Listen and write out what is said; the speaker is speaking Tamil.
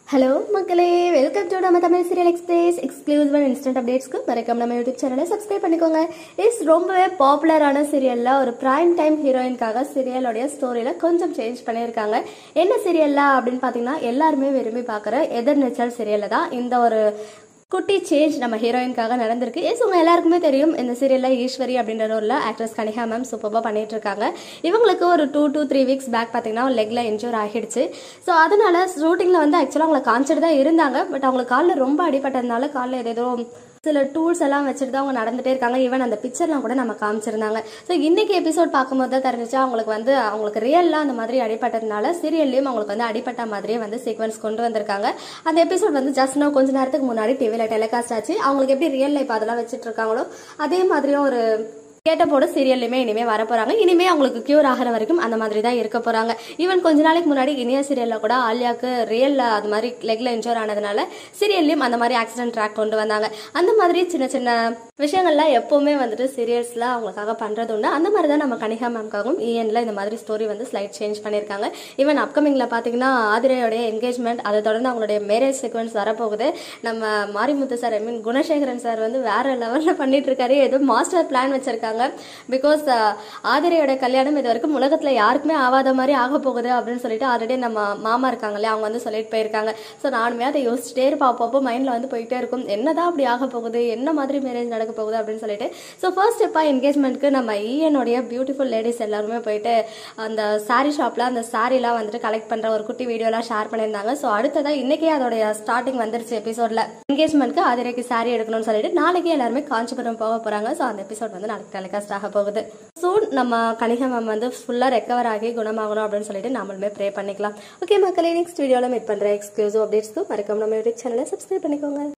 ஹலோ மக்களே வெல்கம் டு நம்ம Tamil serial express exclusive and instant அப்டேட்ஸ்க்கு மறக்காம நம்ம யூடியூப் சேனலை சப்ஸ்கிரைப் பண்ணிக்கோங்க இஸ் ரொம்பவே பாப்புலரான சீரியல்ல ஒரு பிரைம் டைம் ஹீரோயின்காக சீரியலோடைய ஸ்டோரியில கொஞ்சம் சேஞ்ச் பண்ணியிருக்காங்க என்ன சீரியல்ல அப்படின்னு பார்த்தீங்கன்னா எல்லாருமே விரும்பி பார்க்குற எதிர்நீச்சல் சீரியல்ல தான் இந்த ஒரு குட்டி சேஞ்ச் நம்ம ஹீரோயின்காக நடந்திருக்கு எஸ் உங்க எல்லாருக்குமே தெரியும் இந்த சீரியல்ல ஈஸ்வரி அப்படின்ற ரோல்ல ஆக்ட்ரஸ் கனிகா மேம் சூப்பராக பண்ணிட்டு இருக்காங்க இவங்களுக்கு ஒரு two two three weeks back பார்த்தீங்கன்னா லெக்ல இன்ஜூர் ஆகிடுச்சு ஸோ அதனால ஷூட்டிங்ல வந்து ஆக்சுவலாக அவங்களை காமிச்சிட்டு தான் இருந்தாங்க பட் அவங்களுக்கு காலில் ரொம்ப அடிபட்டதுனால காலில் ஏதேதோ சில டூல்ஸ் எல்லாம் வச்சுட்டு தான் அவங்க நடந்துட்டே இருக்காங்க ஈவன் அந்த பிக்சர்லாம் கூட நம்ம காமிச்சிருந்தாங்க ஸோ இன்னைக்கு எபிசோட் பார்க்கும்போது தான் தெரிஞ்சிச்சு அவங்களுக்கு வந்து அவங்களுக்கு ரியல்லாம் அந்த மாதிரி அடிபட்டதுனால சீரியல்லையும் அவங்களுக்கு வந்து அடிபட்ட மாதிரியே வந்து சீக்வன்ஸ் கொண்டு வந்திருக்காங்க அந்த எபிசோட் வந்து ஜஸ்ட் நான் கொஞ்ச நேரத்துக்கு முன்னாடி டிவியில் டெலிகாஸ்ட் ஆச்சு அவங்களுக்கு எப்படி ரியல் லைஃப் அதெல்லாம் வச்சுட்டு இருக்காங்களோ அதே மாதிரியும் ஒரு கேட்டப்போட சீரியல்லையுமே இனிமே வர போறாங்க இனிமே அவங்களுக்கு கியூர் ஆகிற வரைக்கும் அந்த மாதிரி தான் இருக்க போறாங்க ஈவன் கொஞ்ச நாளைக்கு முன்னாடி இனியா சீரியல்ல கூட ஆலியாக்கு ரியல்ல அது மாதிரி லெக்ல இன்ஜூர் ஆனதுனால சீரியல்லையும் அந்த மாதிரி ஆக்சிடென்ட் ட்ராக் கொண்டு வந்தாங்க அந்த மாதிரி சின்ன சின்ன விஷயங்கள்லாம் எப்பவுமே வந்துட்டு சீரியல்ஸ்ல அவங்களுக்காக பண்றது உண்டு அந்த மாதிரி தான் நம்ம கனிகா மேம்காகவும் இஎன்ல இந்த மாதிரி ஸ்டோரி வந்து ஸ்லைட் சேஞ்ச் பண்ணியிருக்காங்க ஈவன் அப்கமிங்ல பாத்தீங்கன்னா ஆதிரையோடைய என்கேஜ்மெண்ட் அதை தொடர்ந்து அவங்களுடைய மேரேஜ் சீக்வன்ஸ் வரப்போகுது நம்ம Marimuthu sir I mean Gunasekaran sir வந்து வேற லெவல்ல பண்ணிட்டு இருக்காரு ஏதோ மாஸ்டர் பிளான் வச்சிருக்காங்க பிகாஸ் ஆதிரையோட கல்யாணம் இது வரைக்கும் உலகத்துல யாருக்குமே ஆகாத மாதிரி ஆக போகுது அப்படின்னு சொல்லிட்டு ஆல்ரெடி நம்ம மாமா இருக்காங்க இல்லையா அவங்க வந்து சொல்லிட்டு போயிருக்காங்க ஸோ நானுமே அதை யோசிச்சுட்டே இருப்பேன் அப்பப்போ மைண்ட்ல வந்து போயிட்டே இருக்கும் என்னதான் அப்படி ஆக போகுது என்ன மாதிரி மேரேஜ் நடக்க போகுது அப்படின்னு சொல்லிட்டு ஸோ ஃபர்ஸ்ட் ஸ்டெப்பா என்கேஜ்மெண்ட்க்கு நம்ம ஈயனுடைய பியூட்டிஃபுல் லேடிஸ் எல்லாருமே போயிட்டு அந்த சாரி ஷாப்ல அந்த சாரிலாம் வந்துட்டு கலெக்ட் பண்ற ஒரு குட்டி வீடியோலாம் ஷேர் பண்ணியிருந்தாங்க ஸோ அடுத்ததா இன்னைக்கே அதோடைய ஸ்டார்டிங் வந்துருச்சு எபிசோட்ல என்கேஜ்மெண்ட்க்கு ஆதிரைக்கு சாரி எடுக்கணும்னு சொல்லிட்டு நாளைக்கு எல்லாருமே காஞ்சிபுரம் போக போறாங்க ஸோ அந்த எபிசோட் வந்து நாளைக்கு டெலிகாஸ்ட் ஆக போகுது சூன் நம்ம கனிகா மேம் வந்து ஃபுல்லாக ரெக்கவர் ஆகி குணமாகணும் அப்படின்னு சொல்லிட்டு நம்மளுமே ப்ரே பண்ணிக்கலாம் ஓகே மக்களே நெக்ஸ்ட் வீடியோவில் மீட் பண்ணுற எக்ஸ்க்ளூசிவ் அப்டேட்ஸ்க்கு மறக்காம நம்ம யூடியூப் சேனலை சப்ஸ்கிரைப் பண்ணிக்கோங்க